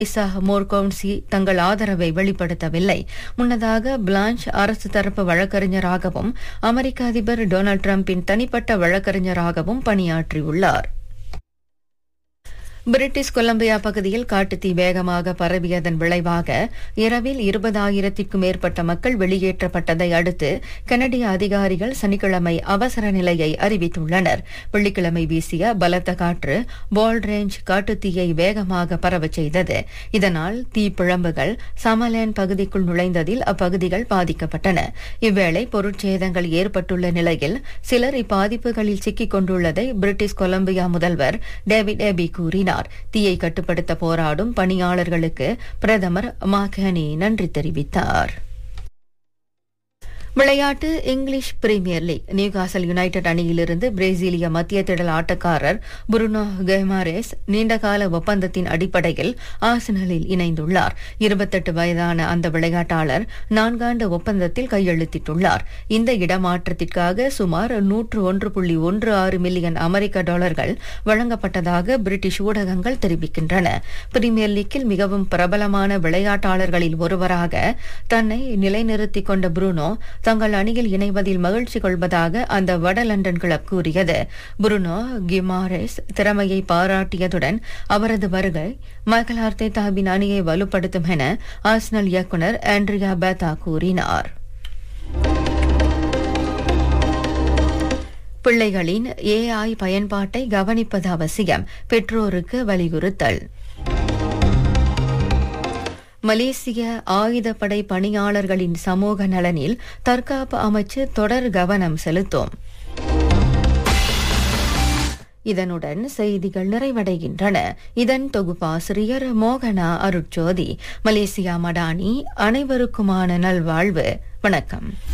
இசா மோர்கவுன்சி தங்கள் ஆதரவை வெளிப்படுத்தவில்லை முன்னதாக பிளான்ச் அரசு தரப்பு வழக்கறிஞராகவும் அமெரிக்க அதிபர் டொனால்டு டிரம்பின் தனிப்பட்ட வழக்கறிஞராகவும் பணியாற்றியுள்ளார் பிரிட்டிஷ் கொலம்பியா பகுதியில் காட்டுத்தீ வேகமாக பரவியதன் விளைவாக இரவில் இருபதாயிரத்திற்கும் மேற்பட்ட மக்கள் வெளியேற்றப்பட்டதை அடுத்து கனடிய அதிகாரிகள் சனிக்கிழமை அவசர நிலையை அறிவித்துள்ளனர் வெள்ளிக்கிழமை வீசிய பலத்த காற்று பால் ரேஞ்ச் காட்டுத்தீயை வேகமாக பரவச் செய்தது இதனால் தீப்பிழம்புகள் சமலேன் பகுதிக்குள் நுழைந்ததில் அப்பகுதிகள் பாதிக்கப்பட்டன இவ்வேளை பொருட்சேதங்கள் ஏற்பட்டுள்ள நிலையில் சிலர் இப்பாதிப்புகளில் சிக்கிக் கொண்டுள்ளதை பிரிட்டிஷ் கொலம்பியா முதல்வர் டேவிட் எபி கூறினார் தீயை கட்டுப்படுத்த போராடும் பணியாளர்களுக்கு பிரதமர் மாகனி நன்றி தெரிவித்தார் விளையாட்டு English premier league Newcastle United அணியிலிருந்து பிரேசிலிய மத்திய திடல் ஆட்டக்காரர் புருனோ கெமாரேஸ் நீண்டகால ஒப்பந்தத்தின் அடிப்படையில் ஆசனலில் இணைந்துள்ளார் இருபத்தெட்டு வயதான அந்த விளையாட்டாளர் நான்காண்டு ஒப்பந்தத்தில் கையெழுத்திட்டுள்ளார் இந்த இடமாற்றத்திற்காக சுமார் நூற்று ஒன்று புள்ளி ஒன்று ஆறு மில்லியன் அமெரிக்க டாலர்கள் வழங்கப்பட்டதாக பிரிட்டிஷ் ஊடகங்கள் தெரிவிக்கின்றன பிரீமியர் லீக்கில் மிகவும் பிரபலமான விளையாட்டாளர்களில் ஒருவராக தன்னை நிலைநிறுத்திக் கொண்ட புருனோ தங்கள் அணியில் இணைவதில் மகிழ்ச்சி கொள்வதாக அந்த வட லண்டன் கிளப் கூறியது புருனோ கிமாரேஸ் திறமையை பாராட்டியதுடன் அவரது வருகை மைக்கேல் ஆர்த்தேதாவின் அணியை வலுப்படுத்தும் என ஆர்சனல் இயக்குநர் ஆண்ட்ரியா பேத்தா கூறினார் பிள்ளைகளின் ஏஐ பயன்பாட்டை கவனிப்பது அவசியம் பெற்றோருக்கு வலியுறுத்தல் மலேசிய ஆயுதப்படை பணியாளர்களின் சமூக நலனில் தற்காப்பு அமைச்சு தொடர் கவனம் செலுத்தும் இதனுடன் செய்திகள் நிறைவடைகின்றன இதன் தொகுப்பாசிரியர் மோகனா அருட்சோதி மலேசியா மடானி அனைவருக்குமான நல்வாழ்வு வணக்கம்